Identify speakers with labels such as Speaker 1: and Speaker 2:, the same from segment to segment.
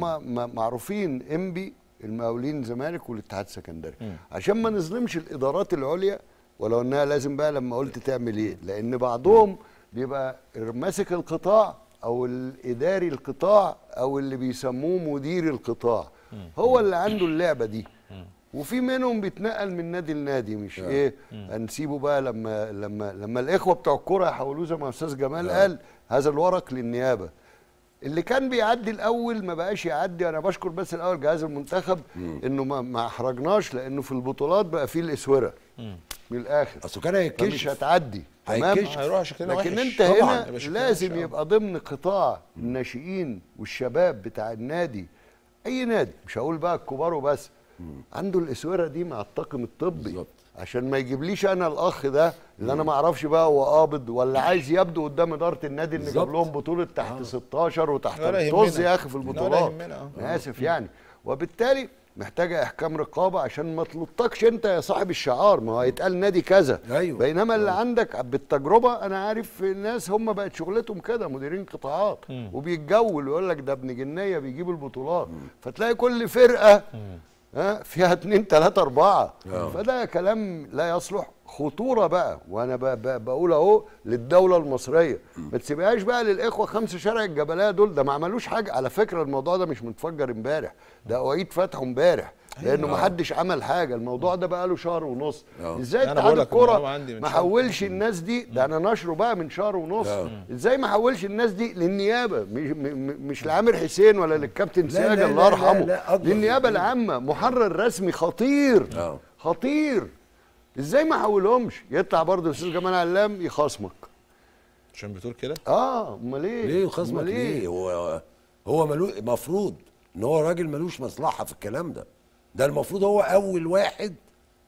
Speaker 1: م- معروفين انبي المقاولين الزمالك والاتحاد السكندري عشان ما نظلمش الادارات العليا ولو انها لازم بقى لما قلت تعمل ايه لان بعضهم بيبقى ماسك القطاع او الاداري القطاع او اللي بيسموه مدير القطاع هو اللي عنده اللعبه دي وفي منهم بيتنقل من نادي لنادي مش ايه هنسيبه بقى لما لما لما الاخوه بتوع الكوره يحولوه زي ما استاذ جمال قال هذا الورق للنيابه اللي كان بيعدي الاول ما بقاش يعدي انا بشكر بس الاول جهاز المنتخب انه ما, ما احرجناش لانه في البطولات بقى فيه الاسوره من الاخر
Speaker 2: اصل كان
Speaker 1: فمش
Speaker 2: هيتكشف
Speaker 1: هتعدي تمام
Speaker 2: هيتكشف.
Speaker 3: هيروح شكلنا
Speaker 1: لكن
Speaker 3: وحش.
Speaker 1: انت
Speaker 3: طبعاً
Speaker 1: هنا
Speaker 3: يبقى شكلنا
Speaker 1: لازم
Speaker 3: وحش.
Speaker 1: يبقى ضمن قطاع الناشئين والشباب بتاع النادي اي نادي مش هقول بقى الكبار وبس عنده الاسوره دي مع الطاقم الطبي
Speaker 2: بالظبط.
Speaker 1: عشان ما يجيبليش انا الاخ ده اللي انا ما اعرفش بقى هو قابض ولا عايز يبدو قدام اداره النادي اللي جاب
Speaker 2: بالظبط.
Speaker 1: لهم بطوله تحت 16 وتحت
Speaker 3: ولا
Speaker 1: الطز
Speaker 3: يهمنا.
Speaker 1: يا اخي في
Speaker 3: ولا
Speaker 1: البطولات
Speaker 3: يهمنا، آه.
Speaker 1: انا اسف يعني وبالتالي محتاجه احكام رقابه عشان ما تلطكش انت يا صاحب الشعار ما هو هيتقال نادي كذا
Speaker 2: أيوة.
Speaker 1: بينما اللي عندك بالتجربه انا عارف الناس هم بقت شغلتهم كده مديرين قطاعات وبيتجول ويقول لك ده ابن جنيه بيجيب البطولات فتلاقي كل فرقه ها فيها اتنين تلاته اربعه
Speaker 2: آه.
Speaker 1: فده كلام لا يصلح خطوره بقى وانا ب- ب- بقول اهو للدوله المصريه ما تسيبهاش بقى للاخوه خمسه شارع الجبليه دول ده ما عملوش حاجه على فكره الموضوع ده مش متفجر امبارح ده اعيد فتحه امبارح لانه ما حدش عمل حاجه الموضوع ده بقى له شهر ونص
Speaker 2: آه.
Speaker 1: ازاي
Speaker 3: أنا
Speaker 1: اتحاد
Speaker 3: بقول لك الموضوع
Speaker 1: الكوره
Speaker 3: عندي من
Speaker 1: ما
Speaker 3: شهر.
Speaker 1: حولش الناس دي ده انا نشره بقى من شهر ونص
Speaker 2: آه.
Speaker 1: ازاي ما حولش الناس دي للنيابه مش, م- م- مش لعامر حسين ولا للكابتن
Speaker 2: لا،
Speaker 1: سياج
Speaker 2: لا،
Speaker 1: الله
Speaker 2: لا،
Speaker 1: يرحمه
Speaker 2: لا، لا، أكبر
Speaker 1: للنيابه
Speaker 2: من كده.
Speaker 1: العامه محرر رسمي خطير
Speaker 2: آه.
Speaker 1: خطير ازاي ما حولهمش يطلع برضه الاستاذ جمال علام يخاصمك
Speaker 3: عشان بتقول كده
Speaker 1: اه امال ايه
Speaker 2: ليه خصمك
Speaker 1: أمال إيه؟
Speaker 2: ليه هو هو ملو المفروض ان هو راجل ملوش مصلحه في الكلام ده ده المفروض هو اول واحد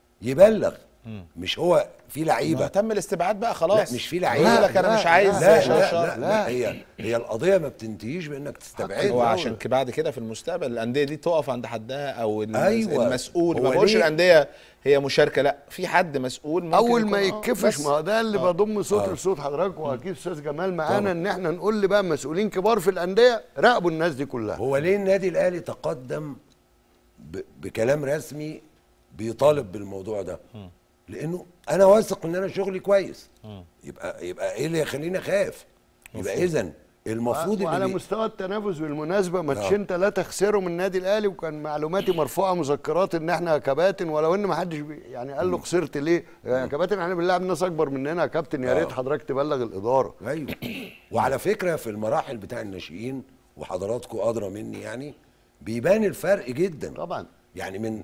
Speaker 2: يبلغ مش هو في
Speaker 3: ما
Speaker 2: لعيبه
Speaker 3: تم الاستبعاد بقى خلاص
Speaker 2: لا مش في
Speaker 3: قال
Speaker 2: لعيبه
Speaker 3: لك انا
Speaker 1: لا،
Speaker 3: مش عايز
Speaker 2: لا لا,
Speaker 3: شرشر.
Speaker 2: لا, لا هي هي القضيه ما بتنتهيش بانك تستبعد
Speaker 3: هو عشان ك- بعد كده في المستقبل الانديه دي تقف عند حدها او الم-
Speaker 2: أيوة.
Speaker 3: المسؤول
Speaker 2: هو
Speaker 3: ما بقولش
Speaker 2: ليه؟
Speaker 3: الانديه هي مشاركه لا في حد مسؤول ممكن
Speaker 1: اول
Speaker 3: يكون
Speaker 1: ما
Speaker 3: آه،
Speaker 1: يتكفش
Speaker 3: بس.
Speaker 1: ما هو ده اللي
Speaker 3: آه.
Speaker 1: بضم صوت لصوت حضرتك واكيد استاذ جمال معانا ان احنا نقول لي بقى مسؤولين كبار في الانديه راقبوا الناس دي كلها
Speaker 2: هو ليه النادي الاهلي تقدم ب- بكلام رسمي بيطالب بالموضوع ده لانه انا واثق ان انا شغلي كويس يبقى يبقى ايه اللي يخليني اخاف يبقى اذا المفروض
Speaker 1: وعلى
Speaker 2: اللي بي-
Speaker 1: مستوى التنافس بالمناسبه ماتشين ثلاثه خسروا من النادي الاهلي وكان معلوماتي مرفوعه مذكرات ان احنا كباتن ولو ان ما حدش بي يعني قال له خسرت ليه؟ يا كباتن احنا بنلعب ناس اكبر مننا يا كابتن يا ريت
Speaker 2: آه.
Speaker 1: حضرتك تبلغ الاداره
Speaker 2: ايوه وعلى فكره في المراحل بتاع الناشئين وحضراتكم ادرى مني يعني بيبان الفرق جدا
Speaker 1: طبعا
Speaker 2: يعني من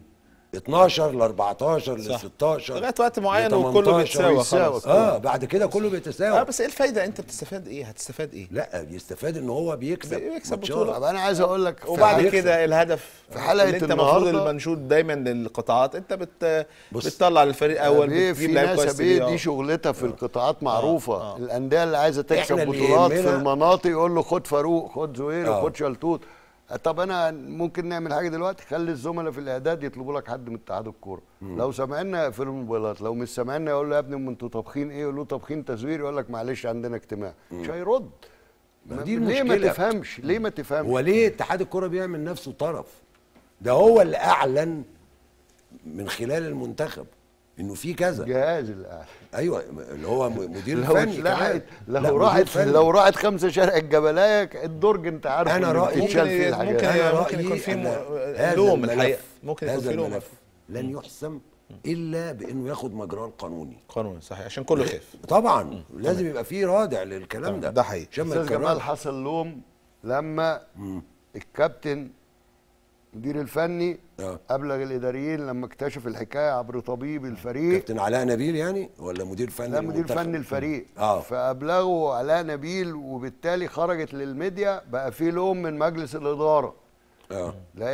Speaker 2: 12 ل 14 ل
Speaker 3: صح.
Speaker 2: 16
Speaker 3: لغايه وقت معين
Speaker 2: ل
Speaker 3: وكله
Speaker 2: 18
Speaker 3: بيتساوى
Speaker 1: ويتساوى.
Speaker 3: خلاص
Speaker 2: اه بعد كده كله بيتساوى
Speaker 3: اه بس ايه الفايده انت بتستفاد ايه هتستفاد ايه
Speaker 2: لا بيستفاد ان هو بيكسب
Speaker 3: بيكسب
Speaker 2: ماتشات.
Speaker 3: بطولة.
Speaker 1: طب انا عايز اقول لك في
Speaker 3: وبعد
Speaker 1: حاجة-
Speaker 3: كده الهدف
Speaker 1: في حلقة
Speaker 3: اللي انت المفروض
Speaker 1: النهاردة-
Speaker 3: المنشود دايما للقطاعات انت بت
Speaker 2: بص.
Speaker 3: بتطلع للفريق الاول
Speaker 1: بيه
Speaker 3: بتجيب
Speaker 1: في
Speaker 3: لعيب
Speaker 1: ناس
Speaker 3: كويس
Speaker 1: بيه
Speaker 3: تبيعه.
Speaker 1: دي شغلتها في القطاعات معروفه
Speaker 3: آه.
Speaker 1: الانديه اللي عايزه تكسب
Speaker 2: إحنا اللي
Speaker 1: بطولات في
Speaker 2: يهمنا-
Speaker 1: المناطق يقول له خد فاروق خد زهير
Speaker 2: آه.
Speaker 1: خد شلتوت طب انا ممكن نعمل حاجه دلوقتي خلي الزملاء في الاعداد يطلبوا لك حد من اتحاد الكوره لو سمعنا يقفلوا الموبايلات لو مش سامعنا يقول له يا ابني ما انتوا طابخين ايه يقول له طابخين تزوير يقول لك معلش عندنا اجتماع مش هيرد
Speaker 2: ما دي
Speaker 1: ليه ما
Speaker 2: المشكلة.
Speaker 1: تفهمش ليه ما تفهمش
Speaker 2: هو ليه اتحاد الكرة بيعمل نفسه طرف ده هو اللي اعلن من خلال المنتخب انه في كذا
Speaker 1: جهاز الاهلي
Speaker 2: ايوه اللي هو م- مدير
Speaker 1: لو
Speaker 2: الفني
Speaker 1: اتلحقت
Speaker 2: كمان. لا،
Speaker 1: لو
Speaker 2: مدير
Speaker 1: راحت
Speaker 2: فني.
Speaker 1: لو راحت خمسه شارع الجبلايه الدرج انت عارف
Speaker 2: أنا
Speaker 1: اللي
Speaker 2: رأيي
Speaker 1: بتتشال
Speaker 3: ممكن
Speaker 1: فيه
Speaker 3: ي-
Speaker 1: الحاجات.
Speaker 3: ممكن
Speaker 2: أنا
Speaker 3: ممكن
Speaker 2: رأيي
Speaker 3: يكون في
Speaker 2: أن
Speaker 3: م-
Speaker 2: هذا
Speaker 3: لوم
Speaker 2: الملف-
Speaker 3: الحقيقه ممكن يكون
Speaker 2: هذا
Speaker 3: في لوم
Speaker 2: الملف لن يحسم الا بانه ياخد مجراه القانوني
Speaker 3: قانون صحيح عشان كله يخاف
Speaker 2: طبعا لازم يبقى في رادع للكلام ده
Speaker 3: ده حقيقي.
Speaker 2: عشان ما
Speaker 1: استاذ جمال
Speaker 2: يتكررش.
Speaker 1: حصل لوم لما الكابتن المدير الفني
Speaker 2: آه.
Speaker 1: ابلغ الاداريين لما اكتشف الحكايه عبر طبيب الفريق
Speaker 2: كابتن علاء نبيل يعني ولا مدير فني
Speaker 1: لا مدير
Speaker 2: المنتخب؟
Speaker 1: فني الفريق
Speaker 2: اه
Speaker 1: فابلغوا علاء نبيل وبالتالي خرجت للميديا بقى في لوم من مجلس الاداره
Speaker 2: اه
Speaker 1: لا